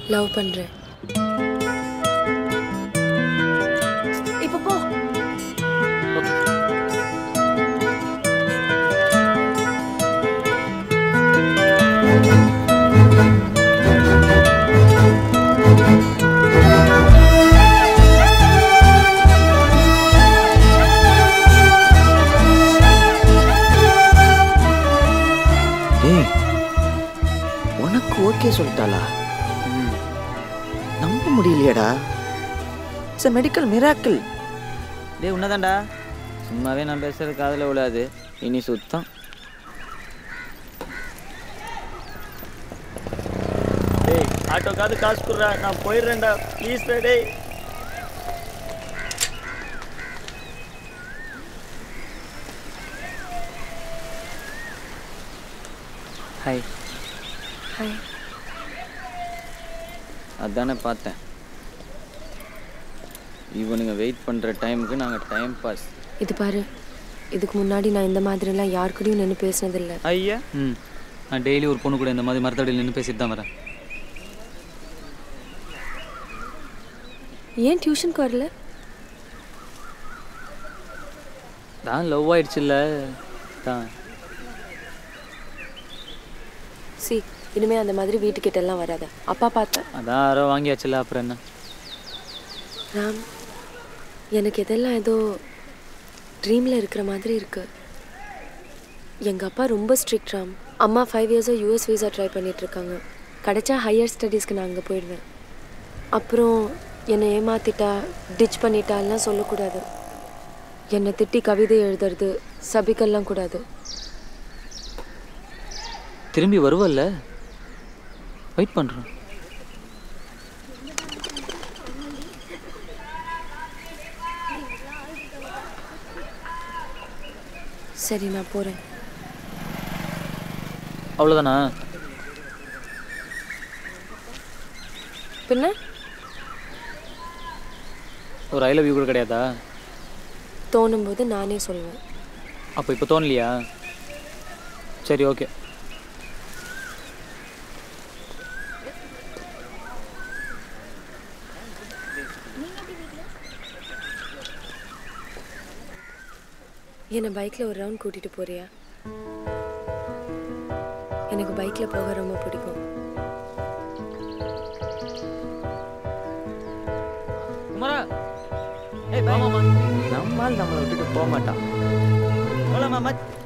love பண்றேன் இப்போ போ ஏய் உனக்கு ஓகே சொல்லிட்டாளா நம்ப முடியலையேடா இட்ஸ் a மெடிக்கல் மிராக்கிள் டேய் உன்னதான்டா சும்மாவே நான் பேசுறது காதுல விழாது இனி சுத்தம் டேய் ஆட்டோக்காவது காசு கொடுறா நான் போயிடுறேன்டா ப்ளீஸ் டேய் ஹாய் ஹாய் அதானே பார்த்தேன் இவனுங்க வெயிட் பண்ணுற டைமுக்கு நாங்கள் டைம் பாஸ் இது பாரு இதுக்கு முன்னாடி நான் இந்த மாதிரிலாம் யார் கூடயும் நின்று பேசினதில்லை ஐயா ம் நான் டெய்லி ஒரு பொண்ணு கூட இந்த மாதிரி மரத்தடியில் நின்று பேசிட்டு தான் வரேன் ஏன் டியூஷனுக்கு வரல தான் லவ் ஆயிடுச்சுல்ல தான் சி இனிமே அந்த மாதிரி வீட்டுக்கிட்ட எல்லாம் வராத அப்பா பார்த்தா அதான் யாரோ வாங்கியாச்சுல்ல அப்புறம் என்ன ராம் எனக்கு இதெல்லாம் ஏதோ ட்ரீமில் இருக்கிற மாதிரி இருக்கு எங்கள் அப்பா ரொம்ப ஸ்ட்ரிக்ட் ராம் அம்மா ஃபைவ் இயர்ஸாக யூஎஸ் வீசா ட்ரை பண்ணிட்டு இருக்காங்க கிடைச்சா ஹையர் ஸ்டடீஸ்க்கு நான் அங்கே போயிடுவேன் அப்புறம் என்னை ஏமாத்திட்டா டிச் பண்ணிட்டாலாம் சொல்லக்கூடாது என்னை திட்டி கவிதை எழுதுறது சபிக்கெல்லாம் கூடாது திரும்பி வருவல்ல வெயிட் பண்ணுறோம் சரி நான் போகிறேன் அவ்வளோதானா பின்ன ஒரு ஐ லவ் யூ கூட கிடையாதா தோணும்போது நானே சொல்லுவேன் அப்போ இப்போ தோணலையா சரி ஓகே என்னை பைக்கில் ஒரு ரவுண்ட் கூட்டிகிட்டு போறியா எனக்கு பைக்கில் போக ரொம்ப பிடிக்கும் குமாரா ஏய் பா மாமா நம்மால் நம்மளை விட்டுட்டு போக மாட்டான் போலாமா மச்